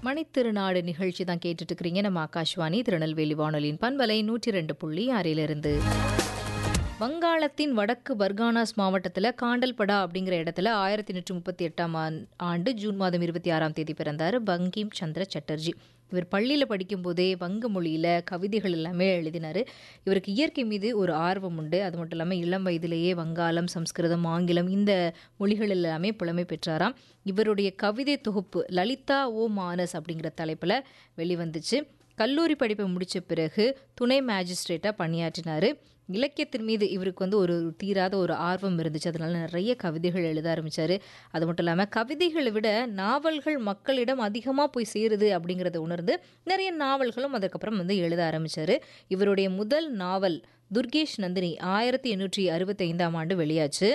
மணித்திருநாடு நிகழ்ச்சி தான் கேட்டுட்டு இருக்கிறீங்க நம்ம ஆகாஷ்வாணி திருநெல்வேலி வானொலியின் பண்பலை நூற்றி ரெண்டு புள்ளி ஆறிலிருந்து வங்காளத்தின் வடக்கு பர்கானாஸ் மாவட்டத்தில் காண்டல்படா அப்படிங்கிற இடத்துல ஆயிரத்தி எண்ணூற்றி முப்பத்தி எட்டாம் ஆண்டு ஜூன் மாதம் இருபத்தி ஆறாம் தேதி பிறந்தார் பங்கிம் சந்திர சட்டர்ஜி இவர் பள்ளியில் படிக்கும்போதே வங்க மொழியில் கவிதைகள் எல்லாமே எழுதினார் இவருக்கு இயற்கை மீது ஒரு ஆர்வம் உண்டு அது மட்டும் இல்லாமல் இளம் வயதிலேயே வங்காளம் சம்ஸ்கிருதம் ஆங்கிலம் இந்த மொழிகள் எல்லாமே புலமை பெற்றாராம் இவருடைய கவிதை தொகுப்பு லலிதா ஓ மானஸ் அப்படிங்கிற தலைப்பில் வெளிவந்துச்சு கல்லூரி படிப்பை முடித்த பிறகு துணை மேஜிஸ்ட்ரேட்டாக பணியாற்றினார் இலக்கியத்தின் மீது இவருக்கு வந்து ஒரு தீராத ஒரு ஆர்வம் இருந்துச்சு அதனால நிறைய கவிதைகள் எழுத ஆரம்பித்தார் அது மட்டும் இல்லாமல் கவிதைகளை விட நாவல்கள் மக்களிடம் அதிகமாக போய் சேருது அப்படிங்கிறத உணர்ந்து நிறைய நாவல்களும் அதுக்கப்புறம் வந்து எழுத ஆரம்பித்தார் இவருடைய முதல் நாவல் துர்கேஷ் நந்தினி ஆயிரத்தி எண்ணூற்றி அறுபத்தைந்தாம் ஆண்டு வெளியாச்சு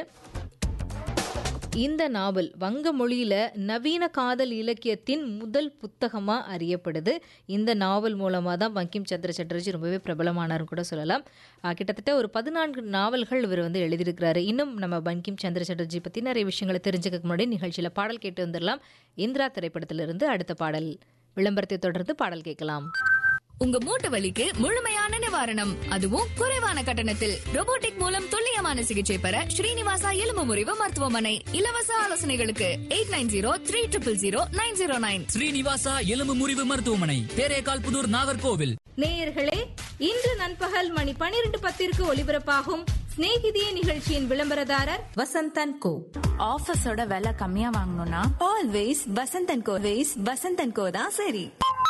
இந்த நாவல் வங்க மொழியில் நவீன காதல் இலக்கியத்தின் முதல் புத்தகமாக அறியப்படுது இந்த நாவல் மூலமாக தான் பங்கிம் சந்திர சட்டர்ஜி ரொம்பவே பிரபலமானார்னு கூட சொல்லலாம் கிட்டத்தட்ட ஒரு பதினான்கு நாவல்கள் இவர் வந்து எழுதியிருக்கிறாரு இன்னும் நம்ம பங்கிம் சந்திர சட்டர்ஜி பற்றி நிறைய விஷயங்களை தெரிஞ்சுக்க முன்னாடி நிகழ்ச்சியில் பாடல் கேட்டு வந்துடலாம் இந்திரா திரைப்படத்திலிருந்து அடுத்த பாடல் விளம்பரத்தை தொடர்ந்து பாடல் கேட்கலாம் உங்க மூட்டு வலிக்கு முழுமையான நிவாரணம் அதுவும் குறைவான கட்டணத்தில் robotic மூலம் துல்லியமான சிகிச்சை பெற ஸ்ரீனிவாசா எலும்பு முறிவு மருத்துவமனை இலவச ஆலோசனைகளுக்கு eight nine zero three triple zero nine zero nine Srinivasa எலும்பு முறிவு மருத்துவமனை தேரேகால் புதூர் நாகர்கோவில் நேயர்களே இன்று நண்பகல் மணி பனிரெண்டு பத்திற்கு ஒலிபரப்பாகும் சிநேகிதிய நிகழ்ச்சியின் விளம்பரதாரர் வசந்தன் கோ ஆஃபீஸோட விலை கம்மியா வாங்கணும்னா always Vasanthan co ways Vasanthan co தான் சரி